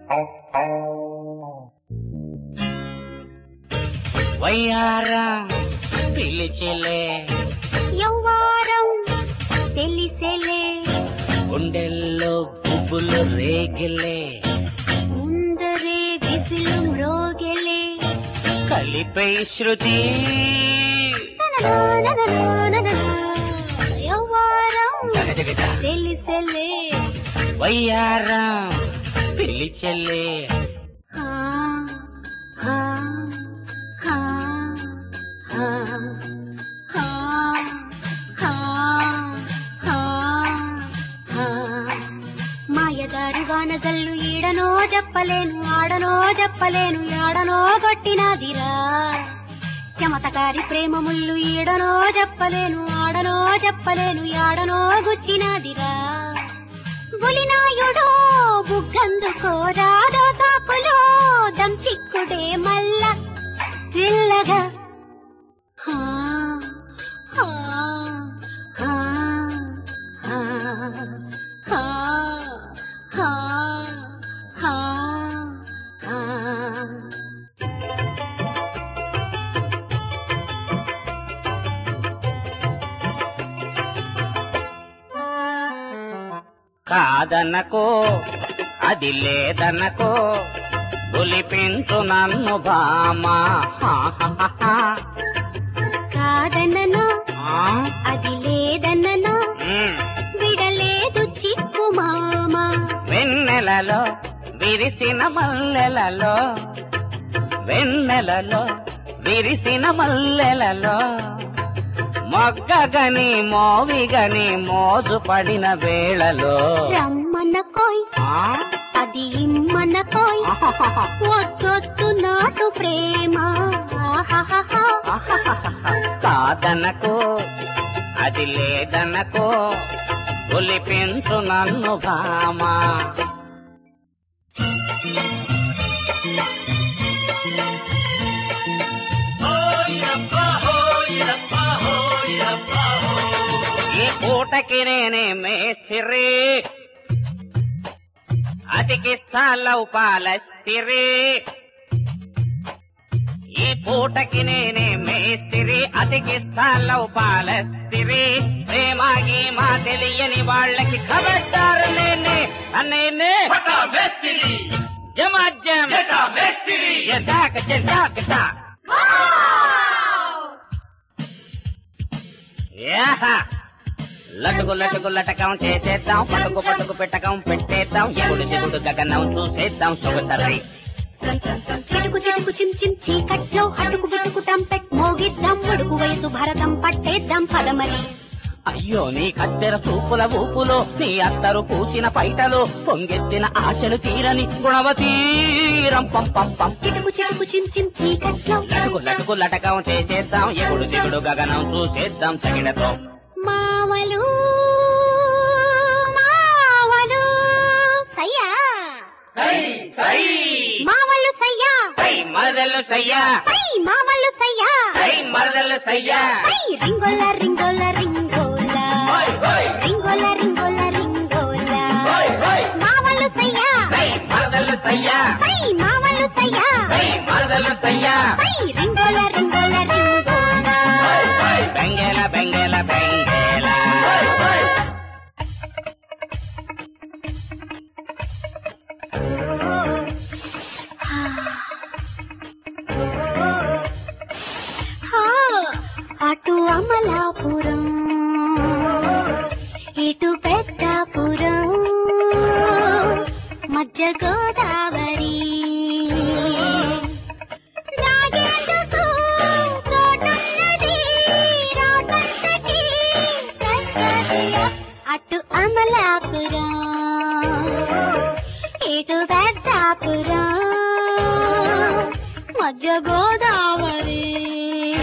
వయ్యారం పిలిచెలే యవ్వారం తెలిసెలే గుండెల్లో గుబ్బులు రేగిలే ముందరే విధులు మ్రోగెలే కలిపై శృతి తననానననాననా. యవ్వారం జగజగజ. తెలిసెలే వయ్యారం పిలిచెలే హా, హా, హా, హా, హా, హా, హా, హా. మాయదారి వానగల్లు ఈడనో చెప్పలేను ఆడనో చెప్పలేను ఆడనో కొట్టినదిరా చెమతకారి ప్రేమ ముళ్ళు ఈడనో చెప్పలేను ఆడనో చెప్పలేను ఆడనో గుచ్చినదిరా బులినాయుడో బుగ్గందుకోరా సాకులో దంచిక్కుడే మల్ల పిల్లగా హా, హా, హా, హా, హా, హా, హా, హా. కాదనకో అది లేదనకో బులిపించు నన్ను భామా హా, హా, హా, హా. కాదన్నను ఆ? అది లేదన్నను మ్. విడలేదు చిక్కు మామ వెన్నెలలో విరిసిన మల్లెలలో వెన్నెలలో విరిసిన మల్లెలలో మొగ్గగని మోవిగని మోజు పడిన వేళలో రమ్మన్న కోయ్ ఆ? అది ఇమ్మన్న కోయ్ ఆహాహాహా. ఒట్టొట్టు నాటు ప్రేమ ఆహాహాహా. ఆహాహాహా. కాదనకో అది లేదనకో ఒలిపించు నన్ను భామా ఈ పూటకి నేనే మేస్తిరి అతికిస్తాలవు పాలస్తిరి ఈ పూటకి నేనే మేస్తిరి అతికిస్తాలవు పాలస్తిరి ప్రేమాగి మా తెలియని వాళ్ళకి ఖబర్దారు నేనే నేనే జమాజం జటాక జటాక జా. యాహా. లటుకు లటుకు లటకం చేసేద్దాం పటుకు పటుకు పెట్టకం పెట్టేద్దాం ఎగుడు దిగుడు గగనం చూసేద్దాం సొగసరి చిటుకు చిటుకు చిమ్ చిమ్ చీకట్లో హటుకు బుట్టుకు టంపెట్ మోగిద్దాం అడుగు వయసు భరతం పట్టేద్దాం పదమరి అయ్యో నీ కత్తెర చూపుల ఊపులో నీ అత్తరు పూసిన పైటలో పొంగెత్తిన ఆశలు తీరని గుణవతీరం పం పం పం చిటుకు చిటుకు చిమ్ చిమ్ చీకట్లో లటుకు లటుకు లటకం చేసేద్దాం ఎగుడు దిగుడు గగనం చూసేద్దాం చగిడతో మావలు మావలు సయ్యా మావలు సయ్యా సై మరదలు సయ్యా సై మావలు సయ్యా సై మరదలు సయ్యా సై రింగోల రింగోల రింగోల రింగోల రింగోల రింగోల మావలు సయ్యా సై మరదలు సయ్యా సై మావలు సయ్యా సై మరదలు సయ్యా సై రింగోల రింగోల రింగోల బెంగేల బెంగేల బెంగేల హా, అటు అమలాపురం ఇటు పెద్దాపురం మధ్య గోదావరి నాగేందుకు చోటున్నది, రాసంతటి కస్తూరియ. అటు అమలాపురం ఇటు పెద్దాపురం మధ్య గోదావరి